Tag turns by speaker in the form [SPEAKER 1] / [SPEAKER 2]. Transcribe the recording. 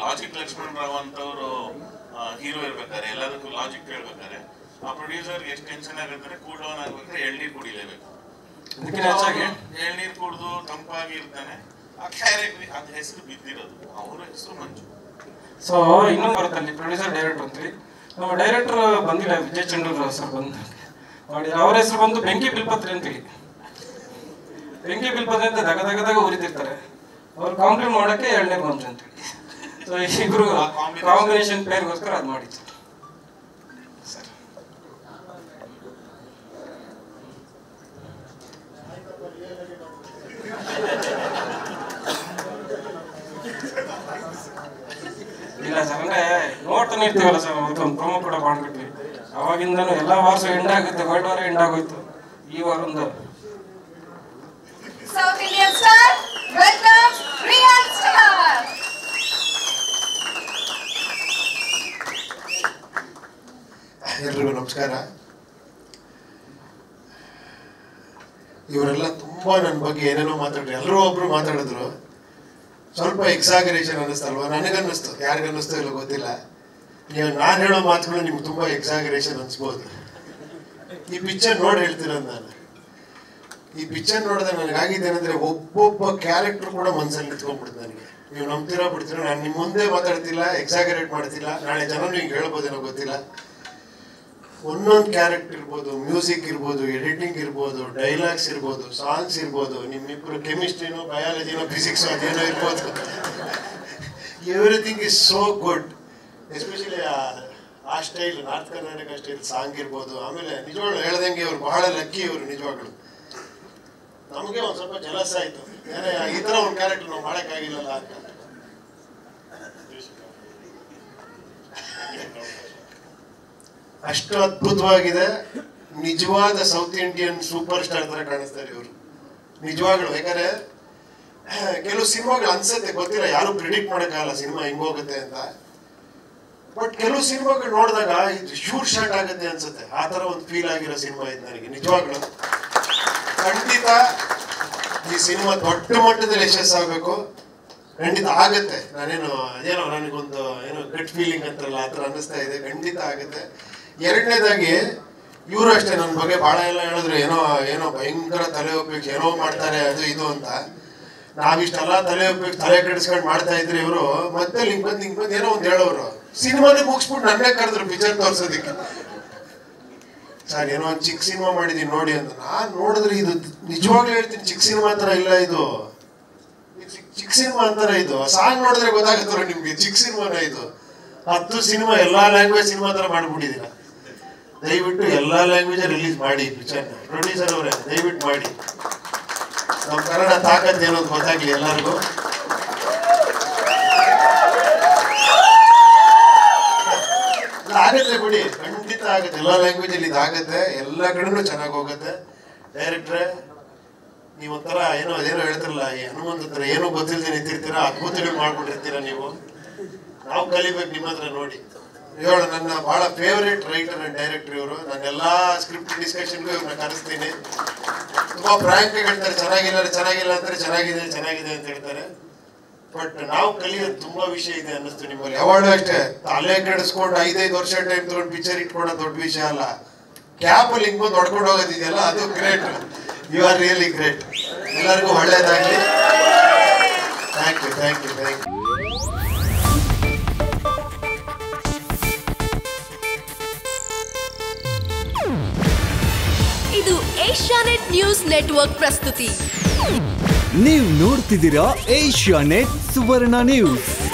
[SPEAKER 1] Logic Lakshman Rao ಅಂತವರು hero ಇರ್ಬೇಕಾದ್ರೆ ಎಲ್ಲದಕ್ಕೂ ಲಾಜಿಕ್ ಹೇಳ್ಬೇಕಾದ್ರೆ ಆ ಪ್ರೊಡ್ಯೂಸರ್ ಎಷ್ಟು ಟೆನ್ಷನ್ ಆಗುತ್ತೆ ಕೂಲ್ ಡೌನ್ ಆಗ್ಬೇಕಾದ್ರೆ ಎಳ್ನೀರ್ ಕುಡಿಲೇಬೇಕು
[SPEAKER 2] ಅದಕ್ಕಿಂತ ಹೆಚ್ಚಾಗಿ
[SPEAKER 1] ಎಳ್ನೀರ್ ಕುಡಿದು ತಂಪಾಗಿ ಇರ್ತಾನೆ ಆ ಕ್ಯಾರೆಕ್ಟರ್ ಅದ್ ಹೆಸರು ಬಿದ್ದಿರೋದು ಅವರ ಹೆಸರು ಮಂಜು
[SPEAKER 2] ಸೊ ಇನ್ನೊಂದು ಬರುತ್ತೆ ಅಲ್ಲಿ ಪ್ರೊಡ್ಯೂಸರ್ ಡೈರೆಕ್ಟರ್ ಅಂತೀವಿ ನಮ್ಮ ಡೈರೆಕ್ಟರ್ ಬಂದಿಲ್ಲ ವಿಜಯ್ ಚಂಡೂರ್ ಸರ್ ಬಂದು ನೋಡಿ ಅವ್ರ ಹೆಸರು ಬಂದು ಬೆಂಕಿ ಬಿಲ್ಪತ್ರಿ ಅಂತೇಳಿ ಬೆಂಕಿ ಬಿಲ್ಪತ್ರಿ ಅಂತ ದಗ ದಗ ದಗ ಉರಿತಿರ್ತಾರೆ ಅವ್ರು ಕಾಂಪ್ಲೇಂಟ್ ಮಾಡೋಕ್ಕೆ ಎರಡನೇ ಮಂಜು ಅಂತೇಳಿ ಸೊ ಇಬ್ರು ಕಾಂಬಿನೇಷನ್ ಪೇರ್ಗೋಸ್ಕರ ಅದು ಮಾಡಿದ್ದು ಸರ್ ಇಲ್ಲ ಸರ್ ಅಂದ್ರೆ ನೋಡ್ತಾನೆ ಇರ್ತೀವಲ್ಲ ಸರ್ ಅವತ್ತೊಂದು ಪ್ರೊಮೋ ಕೂಡ ಮಾಡ್ಬಿಟ್ವಿ ಅವಾಗಿಂದನೂ ಎಲ್ಲ ವಾರ್ಸು ಎಂಡ್ ಆಗುತ್ತೆ ವರ್ಲ್ಡ್ ವಾರ ಎಂಡ್ ಆಗೋಯ್ತು ಈ ವಾರ ಒಂದು
[SPEAKER 3] South Indian star, welcome Riyan Star.
[SPEAKER 4] ಎಲ್ರಿಗೂ ನಮಸ್ಕಾರ ಇವರೆಲ್ಲ ತುಂಬಾ ನನ್ನ ಬಗ್ಗೆ ಏನೇನೋ ಮಾತಾಡ್ರಿ ಎಲ್ಲರೂ ಒಬ್ರು ಮಾತಾಡಿದ್ರು ಸ್ವಲ್ಪ ಎಕ್ಸಾಗರೇಷನ್ ಅನ್ನಿಸ್ತಲ್ವಾ ನನಗನ್ನಿಸ್ತು ಯಾರಿಗನ್ನಿಸ್ತೋ ಇಲ್ಲ ಗೊತ್ತಿಲ್ಲ ನೀವು ನಾನು ಹೇಳೋ ಮಾತುಗಳು ನಿಮ್ಗೆ ತುಂಬಾ ಎಕ್ಸಾಗರೇಷನ್ ಅನ್ಸ್ಬೋದು ಈ ಪಿಕ್ಚರ್ ನೋಡಿ ಹೇಳ್ತಿರೋದು ನಾನು ಈ ಪಿಕ್ಚರ್ ನೋಡಿದ್ರೆ ನನಗಾಗಿದೆ ಏನಂದ್ರೆ ಒಬ್ಬೊಬ್ಬ ಕ್ಯಾರೆಕ್ಟರ್ ಕೂಡ ಮನಸ್ಸಲ್ಲಿ ನಿಂತ್ಕೊಂಡ್ಬಿಡುತ್ತೆ ನನಗೆ ನೀವು ನಂಬ್ತೀರಾ ಬಿಡ್ತೀರಾ ನಾನು ನಿಮ್ಮ ಮುಂದೆ ಮಾತಾಡ್ತಿಲ್ಲ ಎಕ್ಸಾಗರೇಟ್ ಮಾಡ್ತಿಲ್ಲ ನಾಳೆ ಜನ ನಿಮ್ಗೆ ಹೇಳ್ಬೋದೇನೋ ಗೊತ್ತಿಲ್ಲ ಒಂದೊಂದು ಕ್ಯಾರೆಕ್ಟರ್ ಇರ್ಬೋದು ಮ್ಯೂಸಿಕ್ ಇರ್ಬೋದು ಎಡಿಟಿಂಗ್ ಇರ್ಬೋದು ಡೈಲಾಗ್ಸ್ ಇರ್ಬೋದು ಸಾಂಗ್ಸ್ ಇರ್ಬೋದು ನಿಮ್ಮಿಬ್ರು ಕೆಮಿಸ್ಟ್ರಿನೋ ಬಯಾಲಜಿನೋ ಫಿಸಿಕ್ಸ್ ಅದೇನೋ ಇರ್ಬೋದು everything is so good especially ಆ style north Karnataka style song ಇರ್ಬೋದು ಆಮೇಲೆ ನಿಜವಾಗ್ಲು ಹೇಳ್ದಂಗೆ ಇವ್ರು ಬಹಳ ಲಕ್ಕಿ ಇವರು ನಿಜವಾಗ್ಲು ನಮಗೆ ಒಂದು ಸ್ವಲ್ಪ ಜಲಸ್ ಆಯ್ತು ಏನೇ ಈ ತರ ಒಂದು ಕ್ಯಾರೆಕ್ಟರ್ ನಾವು ಮಾಡೋಕ್ಕಾಗಿಲ್ಲಲ್ಲ ಅಂತ ಅಷ್ಟು ಅದ್ಭುತವಾಗಿದೆ ನಿಜವಾದ ಸೌತ್ ಇಂಡಿಯನ್ ಸೂಪರ್ ಸ್ಟಾರ್ ತರ ಕಾಣಿಸ್ತಾರೆ ಇವರು ನಿಜವಾಗ್ಲು ಯಾಕಂದ್ರೆ ಕೆಲವು ಸಿನಿಮಾಗಳು ಅನ್ಸತ್ತೆ ಗೊತ್ತಿಲ್ಲ ಯಾರು ಪ್ರಿಡಿಕ್ಟ್ ಮಾಡೋಕ್ಕಾಗಲ್ಲ ಸಿನಿಮಾ ಹಿಂಗೋಗುತ್ತೆ ಅಂತ ಬಟ್ ಕೆಲವು ಸಿನಿಮಾಗಳು ನೋಡಿದಾಗ ಇದು ಶೂಟ್ ಶಾಟ್ ಆಗುತ್ತೆ ಅನ್ಸುತ್ತೆ ಆ ತರ ಒಂದು ಫೀಲ್ ಆಗಿರೋ ಸಿನಿಮಾ ಇದು ನನಗೆ ನಿಜವಾಗ್ಲು ಖಂಡಿತ ಈ ಸಿನಿಮಾ ದೊಡ್ಡ ಮಟ್ಟದಲ್ಲಿ ಯಶಸ್ಸಾಗಬೇಕು ಖಂಡಿತ ಆಗತ್ತೆ ನಾನೇನು ಏನೋ ನನಗೊಂದು ಏನೋ ಗಟ್ ಫೀಲಿಂಗ್ ಅಂತಾರಲ್ಲ ಆ ಥರ ಅನ್ನಿಸ್ತಾ ಇದೆ ಖಂಡಿತ ಆಗುತ್ತೆ ಎರಡನೇದಾಗಿ ಇವರು ಅಷ್ಟೇ ನನ್ನ ಬಗ್ಗೆ ಭಾಳ ಎಲ್ಲ ಹೇಳಿದ್ರು ಏನೋ ಏನೋ ಭಯಂಕರ ತಲೆ ಉಪಯೋಗಿಸಿ ಏನೋ ಮಾಡ್ತಾರೆ ಅದು ಇದು ಅಂತ ನಾವಿಷ್ಟೆಲ್ಲ ತಲೆ ಉಪಯೋಗಿಸಿ ತಲೆ ಕೆಡಿಸ್ಕೊಂಡು ಮಾಡ್ತಾ ಇದ್ರೆ ಇವರು ಮತ್ತೆ ಹಿಂಗ್ ಬಂದು ಹಿಂಗ್ ಬಂದು ಏನೋ ಒಂದು ಹೇಳೋರು ಸಿನಿಮಾನೇ ಮುಗಿಸ್ಬಿಟ್ಟು ನನ್ನೇ ಕರೆದ್ರು ಪಿಕ್ಚರ್ ತೋರ್ಸೋದಕ್ಕೆ ಸರ್ ಏನೋ ಒಂದು ಚಿಕ್ಕ ಸಿನಿಮಾ ಮಾಡಿದೀನಿ ನೋಡಿ ಅಂತ ನಾನು ನೋಡಿದ್ರೆ ಇದು ನಿಜವಾಗ್ಲೂ ಹೇಳ್ತೀನಿ ಚಿಕ್ಕ ಸಿನಿಮಾ ತರ ಇಲ್ಲ ಇದು ಇದು ಚಿಕ್ಕ- ಚಿಕ್ಕ ಸಿನಿಮಾ ಅಂತಾರ ಇದು ಸಾಂಗ್ ನೋಡಿದ್ರೆ ಗೊತ್ತಾಗುತ್ತಲ್ಲ ನಿಮ್ಗೆ ಚಿಕ್ಕ ಸಿನಿಮಾನ ಇದು ಹತ್ತು ಸಿನಿಮಾ ಎಲ್ಲಾ ಲ್ಯಾಂಗ್ವೇಜ್ ಸಿನಿಮಾ ತರ ಮಾಡ್ಬಿಟ್ಟಿದ್ದೀರ ದಯವಿಟ್ಟು ಎಲ್ಲಾ ಲ್ಯಾಂಗ್ವೇಜ್ ರಿಲೀಸ್ ಮಾಡಿ ಪಿಕ್ಚರ್ ಪ್ರೊಡ್ಯೂಸರ್ ಅವರೇ ದಯವಿಟ್ಟು ಮಾಡಿ ನಮ್ಮ ಕನ್ನಡ ತಾಕತ್ ಏನೋ ಅಂತ ಗೊತ್ತಾಗ್ಲಿ ಎಲ್ಲರಿಗೂ ಇದು ಆಗತ್ತೆ ಬಿಡಿ ಖಂಡಿತ ಆಗತ್ತೆ ಎಲ್ಲ ಲ್ಯಾಂಗ್ವೇಜ್ ಅಲ್ಲಿ ಇದಾಗತ್ತೆ ಎಲ್ಲ ಕಡೆನೂ ಚೆನ್ನಾಗಿ ಹೋಗುತ್ತೆ ಡೈರೆಕ್ಟ್ರೆ ನೀವು ಒಂಥರ ಏನೋ ಅದೇನೋ ಹೇಳ್ತಿರಲ್ಲ ಈ ಹನುಮಂತ ಹತ್ರ ಏನೋ ಗೊತ್ತಿಲ್ಲದೆ ನಿಂತಿರ್ತೀರಾ ಅದ್ಭುತಗಳು ಮಾಡ್ಬಿಟ್ಟಿರ್ತೀರಾ ನೀವು ನಾವು ಕಲಿಬೇಕು ನಿಮ್ಮ ಹತ್ರ ನೋಡಿ ಹೇಳ ನನ್ನ ಬಹಳ ಫೇವರೇಟ್ ರೈಟರ್ ಅಂಡ್ ಡೈರೆಕ್ಟರ್ ಇವರು ನನ್ನ ಎಲ್ಲಾ ಸ್ಕ್ರಿಪ್ಟ್ ಡಿಸ್ಕಷನ್ಗೂ ಇವ್ರನ್ನ ಕರೆಸ್ತೀನಿ ತುಂಬಾ ಫ್ರಾಂಕ್ ಹೇಳ್ತಾರೆ ಚೆನ್ನಾಗಿಲ್ಲ ಅಂದ್ರೆ ಚೆನ್ನಾಗಿಲ್ಲ ಅಂದ್ರೆ ಚೆನ್ನಾಗಿದೆ ಚೆನ್ನಾಗಿದೆ ಅಂತ ಹೇಳ್ತಾರೆ ಬಟ್ ನಾವು ಕಲಿಯೋದು ತುಂಬಾ ವಿಷಯ ಇದೆ ಅನ್ನಿಸ್ತು ನಿಮ್ಮಲ್ಲಿ ಯಾವಾಗಲೂ ಅಷ್ಟೇ ತಲೆ ಕೆಡಿಸ್ಕೊಂಡು ಐದೈದು ವರ್ಷ ಟೈಮ್ ತಗೊಂಡು ಪಿಕ್ಚರ್ ಇಟ್ಕೊಡೋ ದೊಡ್ಡ ವಿಷಯ ಅಲ್ಲ ಕ್ಯಾಪ್ ಅಲ್ಲಿ ಹಿಂಗ್ ಬಂದು ಹೊಡ್ಕೊಂಡು ಹೋಗೋದಿದೆಯಲ್ಲ ಅದು great you are really great ಎಲ್ಲರಿಗೂ ಒಳ್ಳೇದಾಗ್ಲಿ thank you thank you thank you
[SPEAKER 5] ಇದು ಏಷ್ಯಾನೆಟ್ ನ್ಯೂಸ್ ನೆಟ್ವರ್ಕ್ ಪ್ರಸ್ತುತಿ
[SPEAKER 6] ನೀವು ನೋಡ್ತಿದ್ದೀರಾ ಏಷ್ಯಾ ನೆಟ್ ಸುವರ್ಣ ನ್ಯೂಸ್